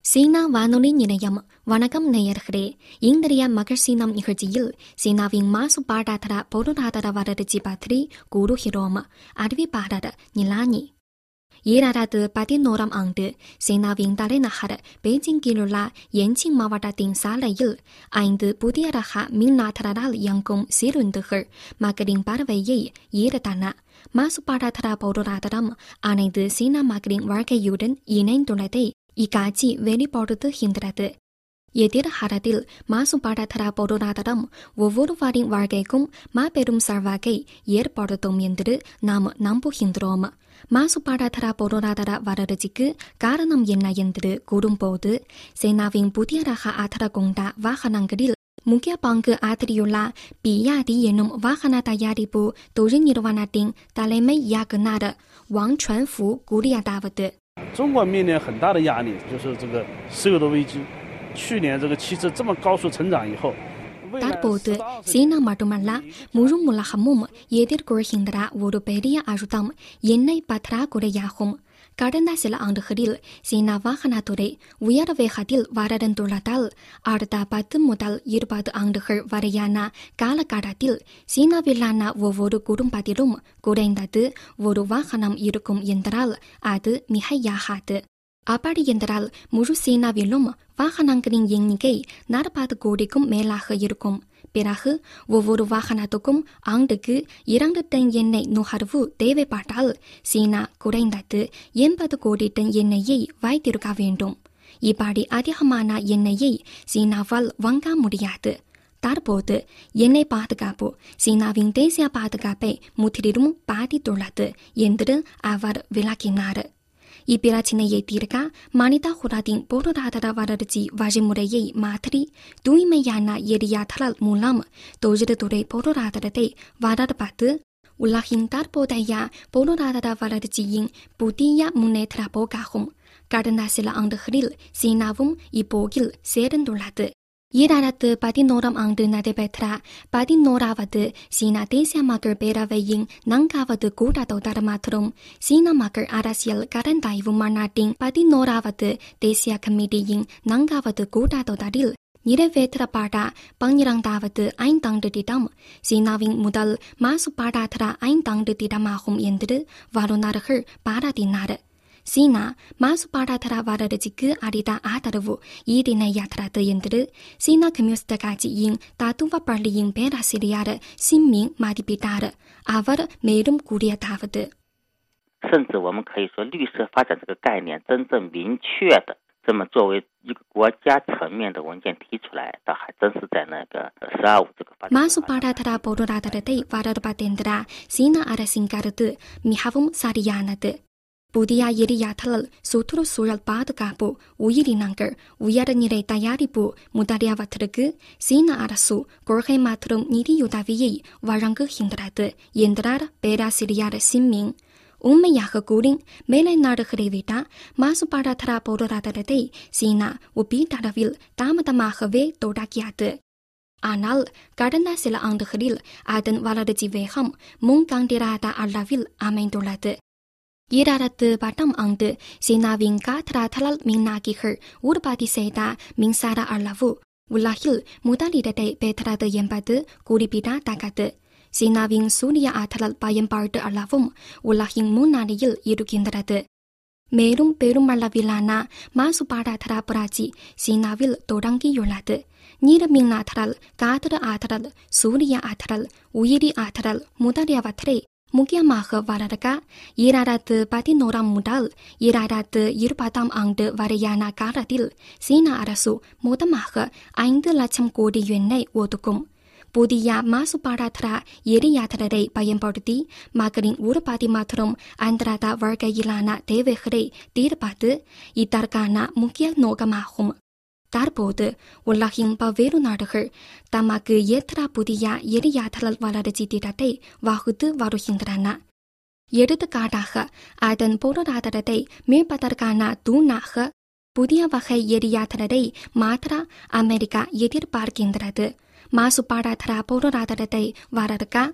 சீனா வானொலி நிலையம் வணக்கம் நேயர்களே இன்றைய மகிழ்ச்சினம் நிகழ்ச்சியில் சீனாவின் மாசுபாடாதார பொருளாதார வளர்ச்சி பற்றி கூறுகிறோம் அறிவிப்பாளர் நிலானி ஈராயிரத்து பதினோராம் ஆண்டு சீனாவின் தலைநகர் பெய்ஜிங்கிலுள்ள என்சிங் மாவட்டத்தின் சாலையில் ஐந்து புதிய ரக மின்னாற்றலால் இயங்கும் சீருந்துகள் மக்களின் பார்வையை ஈர்த்தன மாசுபாடாதார பொருளாதாரம் அனைத்து சீனா மக்களின் வாழ்க்கையுடன் இணைந்துள்ளதை இக்காட்சி வெளிப்படுத்துகின்றது எதிர்காலத்தில் மாசுபாடாதார பொருளாதாரம் ஒவ்வொருவரின் வாழ்க்கைக்கும் மாபெரும் செல்வாக்கை ஏற்படுத்தும் என்று நாம் நம்புகின்றோம் மாசுபாடாதார பொருளாதார வளர்ச்சிக்கு காரணம் என்ன என்று கூறும்போது சீனாவின் புதிய ரக ஆதார கொண்ட வாகனங்களில் முக்கிய பங்கு ஆற்றியுள்ள பியாடி என்னும் வாகன தயாரிப்பு தொழில் நிறுவனத்தின் தலைமை இயக்குனர் வாங் சுவன்ஃபு கூறியதாவது 中国面临很大的压力，就是这个石油的危机。去年这个汽车这么高速成长以后，未来 தற்போது 10到20 சீனா மட்டுமல்ல முழு உலகமும் எதிர்கொள்கின்ற ஒரு பெரிய அழுத்தம் எண்ணெய் பற்றாக்குறையாகும் கடந்த சில ஆண்டுகளில் சீனா வாகனத்துறை உயர் வேகத்தில் வளர்ந்துள்ளதால் அடுத்த பத்து முதல் இருபது ஆண்டுகள் வரையான காலகட்டத்தில் சீனாவிலான ஒவ்வொரு குடும்பத்திலும் குறைந்தது ஒரு வாகனம் இருக்கும் என்றால் அது மிகையாகாது அப்படி என்றால் முழு சீனாவிலும் வாகனங்களின் எண்ணிக்கை நாற்பது கோடிக்கும் மேலாக இருக்கும் பிறகு ஒவ்வொரு வாகனத்துக்கும் ஆண்டுக்கு இரண்டு டன் எண்ணெய் நுகர்வு தேவைப்பட்டால் சீனா குறைந்தது எண்பது கோடி டன் எண்ணெயை வைத்திருக்க வேண்டும் இப்படி அதிகமான எண்ணெயை சீனாவால் வாங்க முடியாது தற்போது எண்ணெய் பாதுகாப்பு சீனாவின் தேசிய பாதுகாப்பை முற்றிலும் பாதித்துள்ளது என்று அவர் விளக்கினார் இப்பிரச்சினையை தீர்க்க மனித குலத்தின் பொருளாதார வளர்ச்சி வழிமுறையை மாற்றி தூய்மையான எரியாற்றல் மூலம் தொழில்துறை பொருளாதாரத்தை வளர்ப்பது உலகின் தற்போதைய பொருளாதார வளர்ச்சியின் புதிய முன்னேற்ற போக்காகும் கடந்த சில ஆண்டுகளில் சீனாவும் இப்போக்கில் சேர்ந்துள்ளது ஈராயிரத்து பதினோராம் ஆண்டு நடைபெற்ற பதினோராவது சீனா தேசிய மக்கள் பேரவையின் நான்காவது கூட்டத்தொடர் மற்றும் சீன மக்கள் அரசியல் கலந்தாய்வு மாநாட்டின் பதினோராவது தேசிய கமிட்டியின் நான்காவது கூட்டத்தொடரில் நிறைவேற்றப்பட்ட பன்னிரண்டாவது ஐந்தாண்டு திட்டம் சீனாவின் முதல் மாசுபாடாதார ஐந்தாண்டு திட்டமாகும் என்று வல்லுநர்கள் பாராட்டினார் சீனா மாசுபாடாதார வளர்ச்சிக்கு அளித்த ஆதரவு ஈடிணையற்றது என்று சீனா கம்யூனிஸ்ட் கட்சியின் தத்துவ பள்ளியின் பேராசிரியர் சின்மிங் மதிப்பிட்டார் அவர் மேலும் கூறியதாவது 甚至我们可以说，绿色发展这个概念真正明确的这么作为一个国家层面的文件提出来，倒还真是在那个“十二五”这个发展规划上。 மாசுபாடாதார பொருளாதாரத்தை வளர்ப்பதென்ற சீன அரசின் கருத்து மிகவும் சரியானது புதிய எரியாற்றல் சுற்றுச்சூழல் பாதுகாப்பு உயிரினங்கள் உயர்நிலை தயாரிப்பு முதலியவற்றிற்கு சீன அரசு கொள்கை மற்றும் நிதியுதவியை வழங்குகின்றது என்றார் பேராசிரியர் சின்மிங் உண்மையாக கூறி மேலை நாடுகளை விட மாசுபாடாதார பொருளாதாரத்தை சீனா ஒப்பீட்டளவில் தாமதமாகவே தொடங்கியது ஆனால் கடந்த சில ஆண்டுகளில் அதன் வளர்ச்சி வேகம் முன்கண்டிராத அளவில் அமைந்துள்ளது ஈராயிரத்து பத்தாம் ஆண்டு சீனாவின் காற்றாற்றல் மின்னாக்கிகள் உற்பத்தி செய்த மின்சார அளவு உலகில் முதலிடத்தை பெற்றது என்பது குறிப்பிடத்தக்கது சீனாவின் சூரிய ஆற்றல் பயன்பாட்டு அளவும் உலகின் முன்னணியில் இருக்கின்றது மேலும் பெருமளவிலான மாசுபாடாதார புரட்சி சீனாவில் தொடங்கியுள்ளது நீர் மின்னாற்றல் காற்று ஆற்றல் சூரிய ஆற்றல் உயிரி ஆற்றல் முதலியவற்றை முக்கியமாக வளர்க்க ஈராயிரத்து பதினோராம் முதல் ஈராயிரத்து இருபதாம் ஆண்டு வரையான காலத்தில் சீன அரசு மொத்தமாக ஐந்து லட்சம் கோடி எண்ணெய் ஒதுக்கும் புதிய மாசுபாடாதார எரியாற்றலை பயன்படுத்தி மக்களின் உற்பத்தி மற்றும் அன்றாட வாழ்க்கையிலான தேவைகளை தீர்ப்பது இதற்கான முக்கிய நோக்கமாகும் தற்போது உலகின் பல்வேறு நாடுகள் தமக்கு ஏற்ற புதிய எரியாற்றல் வளர்ச்சி திட்டத்தை வகுத்து வருகின்றன எடுத்துக்காட்டாக அதன் பொருளாதாரத்தை மீட்பதற்கான தூணாக புதிய வகை எரியாற்றலை மாற்ற அமெரிக்கா எதிர்பார்க்கின்றது மாசுபாடாதார பொருளாதாரத்தை வளர்க்க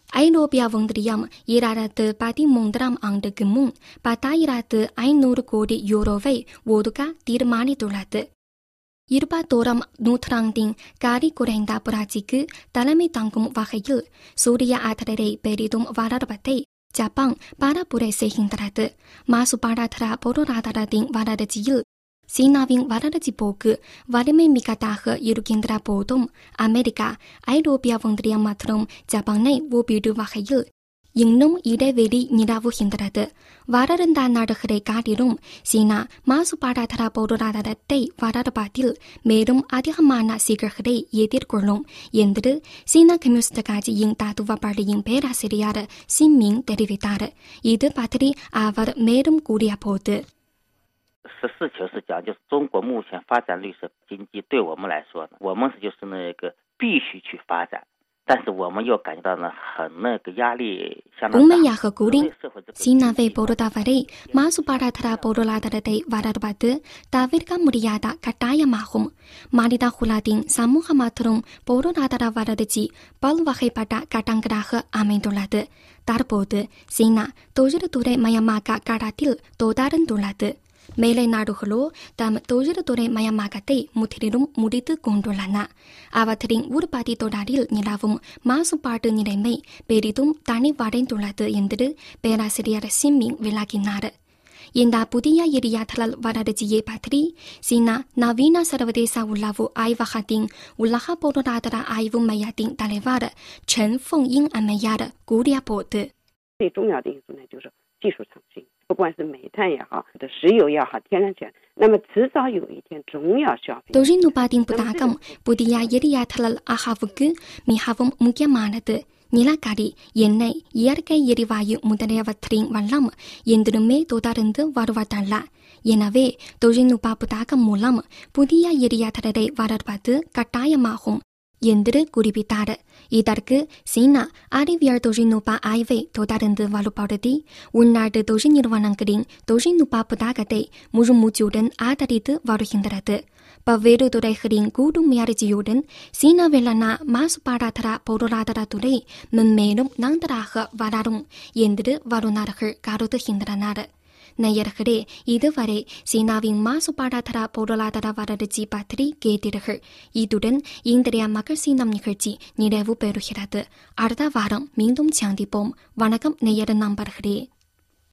ஐரோப்பியா ஒன்றியம் ஈராயிரத்து பதிமூன்றாம் ஆண்டுக்கு முன் பத்தாயிரத்து ஐநூறு கோடி யூரோவை ஒதுக்க தீர்மானித்துள்ளது இருபத்தோராம் நூற்றாண்டின் கரி குறைந்த புரட்சிக்கு தலைமை தாங்கும் வகையில் சூரிய ஆற்றலை பெரிதும் வளர்வதை ஜப்பான் பரப்புரை செய்கின்றது மாசுபாடாற்ற பொருளாதாரத்தின் வளர்ச்சியில் சீனாவின் வளர்ச்சி போக்கு வலிமை மிக்கதாக இருக்கின்ற போதும் அமெரிக்கா ஐரோப்பிய ஒன்றியம் மற்றும் ஜப்பானை ஒப்பிடு வகையில் இன்னும் இடைவெளி நிலவுகின்றது வளர்ந்த நாடுகளை காட்டிலும் சீனா மாசுபாடாற்ற பொருளாதாரத்தை வளர்ப்பதில் மேலும் அதிகமான சிக்கல்களை எதிர்கொள்ளும் என்று சீன கம்யூனிஸ்ட் கட்சியின் தத்துவ பள்ளியின் பேராசிரியர் சின்மிங் தெரிவித்தார் இது பற்றி அவர் மேலும் கூறியபோது 实事求是讲，就是中国目前发展绿色经济，对我们来说呢，我们是就是那个必须去发展，但是我们又感觉到呢很那个压力相当大。 உண்மையாக கூறி 对社会这个 சீனாவை பொறுத்தவரை மாசுபாடாற்ற பொருளாதாரத்தை வளர்ப்பது தவிர்க்க முடியாத கட்டாயமாகும் மனித குலத்தின் சமூக மற்றும் பொருளாதார வளர்ச்சி பல்வகைப்பட்ட கட்டங்களாக அமைந்துள்ளது தற்போது சீனா தொழில்துறை மயமாக்க கடத்தில் தொடர்ந்துள்ளது மேலை நாடுகளோ தம் தொழில்துறை மயமாக்கத்தை முற்றிலும் முடித்து கொண்டுள்ளன அவற்றின் உற்பத்தி தொடரில் நிலவும் மாசுபாட்டு நிலைமை பெரிதும் தனிவடைந்துள்ளது என்று பேராசிரியர் சிம்மிங் விளக்கினார் இந்த புதிய எரியாற்றல் வளர்ச்சியை பற்றி சீனா நவீன சர்வதேச உளவு ஆய்வகத்தின் உலக பொருளாதார ஆய்வு மையத்தின் தலைவர் சென் ஃபெங் யிங் அம்மையார் கூறியபோது 最重要的因素呢，就是技术创新，不管是煤炭也好，的石油也好，天然气，那么迟早有一天总要消费。 தொழில்நுட்பத்தின் புத்தாக்கம் புதிய எரியாற்றல் ஆகாவுக்கு மிகவும் முக்கியமானது நிலக்கரி எண்ணெய் இயற்கை எரிவாயு முதலியவற்றின் வளம் என்றுமே தொடர்ந்து வருவதல்ல எனவே தொழில்நுட்ப புத்தாக்கம் மூலம் புதிய எரியாற்றலை வளர்ப்பது கட்டாயமாகும் என்று குறிப்பிட்டார் இதற்கு சீனா அறிவியல் தொழில்நுட்ப ஆய்வை தொடர்ந்து வலுப்படுத்தி உள்நாட்டு தொழில் நிறுவனங்களின் தொழில்நுட்ப புத்தாக்கத்தை முழு மூச்சுடன் ஆதரித்து வருகின்றது பல்வேறு துறைகளின் கூட்டு முயற்சியுடன் சீனாவிலான மாசுபாடாற்ற பொருளாதாரத்துறை மென்மேலும் நன்றாக வளரும் என்று வல்லுநர்கள் கருதுகின்றனர் நேயர்களே இதுவரை சீனாவின் மாசுபாடாற்ற பொருளாதார வளர்ச்சி பற்றி கேட்டீர்கள் இதுடன் இன்றைய மகள் சீனம் நிகழ்ச்சி நிறைவு பெறுகிறது அடுத்த வாரம் மீண்டும் சந்திப்போம் வணக்கம் நேயர் நண்பர்களே